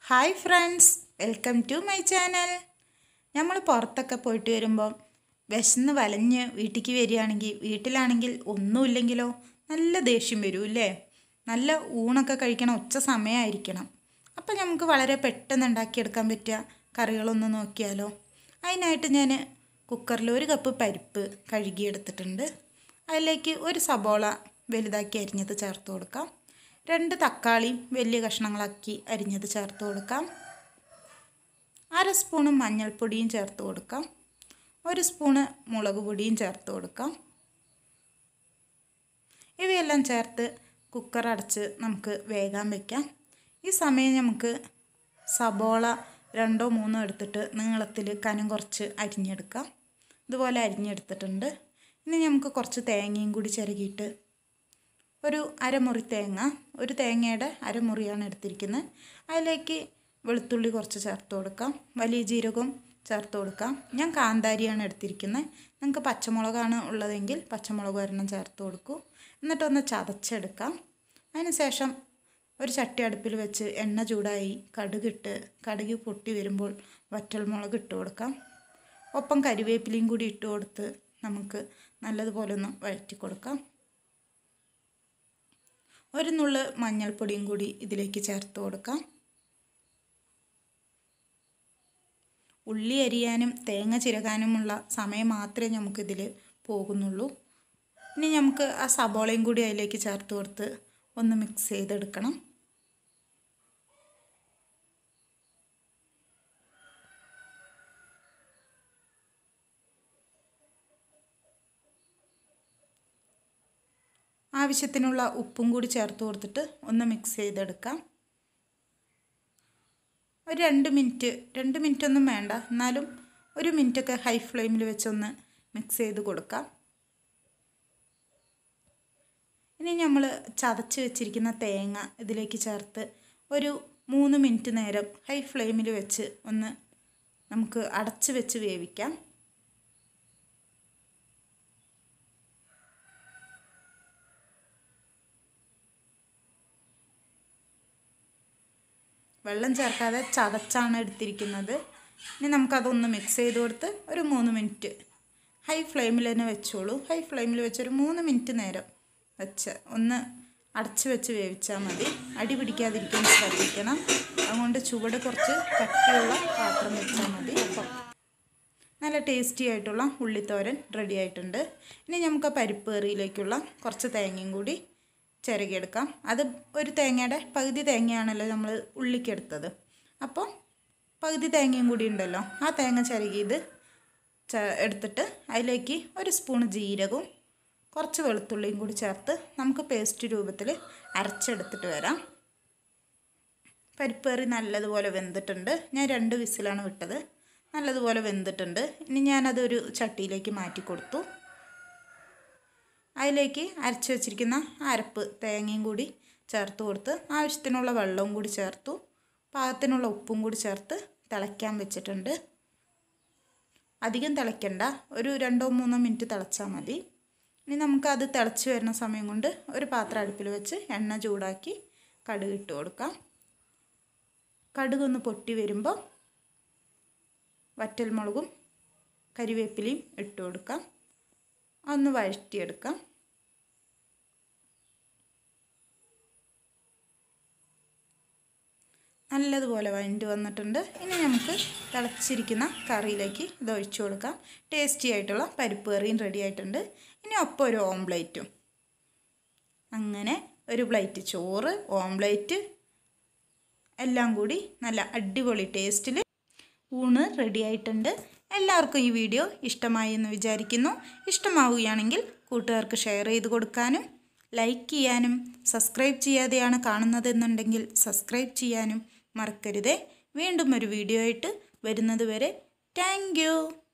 hi friends welcome to my channel നമ്മൾ പുറത്തൊക്കെ പോയിട്ട് വരുമ്പോൾ വിശന്ന് വലഞ്ഞ് വീട്ടിലേക്ക് വരികയാണെങ്കിൽ വീട്ടിലാണെങ്കിൽ ഒന്നുമില്ലെങ്കിലോ നല്ല ദേഷ്യം വരും അല്ലേ നല്ല ഊണൊക്കെ കഴിക്കണ ഉച്ച സമയമായിരിക്കണം അപ്പം നമുക്ക് വളരെ പെട്ടെന്ന് ഉണ്ടാക്കിയെടുക്കാൻ പറ്റിയ കറികളൊന്ന് നോക്കിയാലോ അതിനായിട്ട് ഞാൻ കുക്കറിൽ ഒരു കപ്പ് പരിപ്പ് കഴുകിയെടുത്തിട്ടുണ്ട് അതിലേക്ക് ഒരു സബോള വലുതാക്കി അരിഞ്ഞത് ചേർത്ത് കൊടുക്കാം രണ്ട് തക്കാളി വലിയ കഷ്ണങ്ങളാക്കി അരിഞ്ഞത് ചേർത്ത് കൊടുക്കാം അര സ്പൂണ് മഞ്ഞൾപ്പൊടിയും ചേർത്ത് കൊടുക്കാം ഒരു സ്പൂണ് മുളക് പൊടിയും ചേർത്ത് കൊടുക്കാം ഇവയെല്ലാം ചേർത്ത് കുക്കർ അടച്ച് നമുക്ക് വേകാൻ വയ്ക്കാം ഈ സമയം നമുക്ക് സബോള രണ്ടോ മൂന്നോ എടുത്തിട്ട് നീളത്തിൽ കനം കുറച്ച് അരിഞ്ഞെടുക്കാം ഇതുപോലെ അരിഞ്ഞെടുത്തിട്ടുണ്ട് ഇനി നമുക്ക് കുറച്ച് തേങ്ങയും കൂടി ചിരകിയിട്ട് ഒരു അരമുറി തേങ്ങ ഒരു തേങ്ങയുടെ അരമുറിയാണ് എടുത്തിരിക്കുന്നത് അതിലേക്ക് വെളുത്തുള്ളി കുറച്ച് ചേർത്ത് കൊടുക്കാം വലിയ ജീരകവും ചേർത്ത് കൊടുക്കാം ഞാൻ കാന്താരിയാണ് എടുത്തിരിക്കുന്നത് നിങ്ങൾക്ക് പച്ചമുളകാണ് ഉള്ളതെങ്കിൽ പച്ചമുളക് ഒരെണ്ണം ചേർത്ത് കൊടുക്കൂ എന്നിട്ടൊന്ന് ചതച്ചെടുക്കാം അതിനുശേഷം ഒരു ചട്ടി അടുപ്പിൽ വെച്ച് എണ്ണ ചൂടായി കടുകിട്ട് കടുക് പൊട്ടി വരുമ്പോൾ വറ്റൽമുളക് ഇട്ട് കൊടുക്കാം ഒപ്പം കരിവേപ്പിലയും കൂടി ഇട്ട് കൊടുത്ത് നമുക്ക് നല്ലതുപോലെ ഒന്ന് വഴറ്റി കൊടുക്കാം ഒരു നുള്ള് മഞ്ഞൾപ്പൊടിയും കൂടി ഇതിലേക്ക് ചേർത്ത് കൊടുക്കാം ഉള്ളി അരിയാനും തേങ്ങ ചിരകാനുമുള്ള സമയം മാത്രമേ നമുക്കിതിൽ പോകുന്നുള്ളൂ ഇനി നമുക്ക് ആ സബോളയും കൂടി അതിലേക്ക് ചേർത്ത് കൊടുത്ത് ഒന്ന് മിക്സ് ചെയ്തെടുക്കണം ആവശ്യത്തിനുള്ള ഉപ്പും കൂടി ചേർത്ത് കൊടുത്തിട്ട് ഒന്ന് മിക്സ് ചെയ്തെടുക്കാം ഒരു രണ്ട് മിനിറ്റ് രണ്ട് മിനിറ്റ് ഒന്നും വേണ്ട എന്നാലും ഒരു മിനിറ്റൊക്കെ ഹൈ ഫ്ലെയിമിൽ വെച്ചൊന്ന് മിക്സ് ചെയ്ത് കൊടുക്കാം ഇനി നമ്മൾ ചതച്ച് വെച്ചിരിക്കുന്ന തേങ്ങ ഇതിലേക്ക് ചേർത്ത് ഒരു മൂന്ന് മിനിറ്റ് നേരം ഹൈ ഫ്ലെയിമിൽ വെച്ച് ഒന്ന് നമുക്ക് അടച്ച് വെച്ച് വേവിക്കാം വെള്ളം ചേർക്കാതെ ചതച്ചാണ് എടുത്തിരിക്കുന്നത് ഇനി നമുക്കതൊന്ന് മിക്സ് ചെയ്ത് കൊടുത്ത് ഒരു മൂന്ന് മിനിറ്റ് ഹൈ ഫ്ലെയിമിൽ തന്നെ വെച്ചോളൂ ഹൈ ഫ്ലെയിമിൽ വെച്ച് ഒരു മൂന്ന് മിനിറ്റ് നേരം വെച്ച് ഒന്ന് അടച്ച് വെച്ച് വേവിച്ചാൽ മതി അടി പിടിക്കാതിരിക്കാൻ ശ്രദ്ധിക്കണം അതുകൊണ്ട് ചുവട് കുറച്ച് കട്ടിയുള്ള പാത്രം വെച്ചാൽ മതി അപ്പം നല്ല ടേസ്റ്റി ആയിട്ടുള്ള ഉള്ളിത്തോരൻ റെഡി ആയിട്ടുണ്ട് ഇനി നമുക്ക് പരിപ്പ് കറിയിലേക്കുള്ള കുറച്ച് തേങ്ങയും കൂടി ചിരകിയെടുക്കാം അത് ഒരു തേങ്ങയുടെ പകുതി തേങ്ങയാണല്ലോ നമ്മൾ ഉള്ളിക്കെടുത്തത് അപ്പോൾ പകുതി തേങ്ങയും കൂടി ഉണ്ടല്ലോ ആ തേങ്ങ ചിരകിയത് ച എടുത്തിട്ട് അതിലേക്ക് ഒരു സ്പൂൺ ജീരകവും കുറച്ച് വെളുത്തുള്ളിയും കൂടി ചേർത്ത് നമുക്ക് പേസ്റ്റ് രൂപത്തിൽ അരച്ചെടുത്തിട്ട് വരാം പരിപ്പ് കറി നല്ലതുപോലെ വെന്തിട്ടുണ്ട് ഞാൻ രണ്ട് വിസിലാണ് വിട്ടത് നല്ലതുപോലെ വെന്തിട്ടുണ്ട് ഇനി ഞാനതൊരു ചട്ടിയിലേക്ക് മാറ്റി കൊടുത്തു അതിലേക്ക് അരച്ച് വെച്ചിരിക്കുന്ന അരപ്പ് തേങ്ങയും കൂടി ചേർത്ത് കൊടുത്ത് ആവശ്യത്തിനുള്ള വെള്ളവും കൂടി ചേർത്തു പാകത്തിനുള്ള ഉപ്പും കൂടി ചേർത്ത് തിളയ്ക്കാൻ വെച്ചിട്ടുണ്ട് അധികം തിളയ്ക്കണ്ട ഒരു രണ്ടോ മൂന്നോ മിനിറ്റ് തിളച്ചാൽ മതി ഇനി നമുക്കത് തിളച്ച് വരുന്ന സമയം കൊണ്ട് ഒരു പാത്രം അടുപ്പിൽ വെച്ച് എണ്ണ ചൂടാക്കി കടുക് ഇട്ട് കൊടുക്കാം കടുകൊന്ന് പൊട്ടി വരുമ്പോൾ വറ്റൽമുളകും കരിവേപ്പിലയും ഇട്ട് കൊടുക്കാം ഒന്ന് വഴറ്റിയെടുക്കാം നല്ലതുപോലെ വഴണ്ടി വന്നിട്ടുണ്ട് ഇനി നമുക്ക് തിളച്ചിരിക്കുന്ന കറിയിലേക്ക് ഇത് ഒഴിച്ചു കൊടുക്കാം ടേസ്റ്റി ആയിട്ടുള്ള പരിപ്പ് കറിയും റെഡി ആയിട്ടുണ്ട് ഇനി ഒപ്പം ഒരു ഓംപ്ലേറ്റും അങ്ങനെ ഒരു പ്ലേറ്റ് ചോറ് ഓംപ്ലേറ്റ് എല്ലാം കൂടി നല്ല അടിപൊളി ടേസ്റ്റിൽ ഊണ് റെഡി ആയിട്ടുണ്ട് എല്ലാവർക്കും ഈ വീഡിയോ ഇഷ്ടമായി എന്ന് വിചാരിക്കുന്നു ഇഷ്ടമാവുകയാണെങ്കിൽ കൂട്ടുകാർക്ക് ഷെയർ ചെയ്ത് കൊടുക്കാനും ലൈക്ക് ചെയ്യാനും സബ്സ്ക്രൈബ് ചെയ്യാതെയാണ് കാണുന്നതെന്നുണ്ടെങ്കിൽ സബ്സ്ക്രൈബ് ചെയ്യാനും മറക്കരുതേ വീണ്ടും ഒരു വീഡിയോ ആയിട്ട് വരുന്നത് വരെ താങ്ക്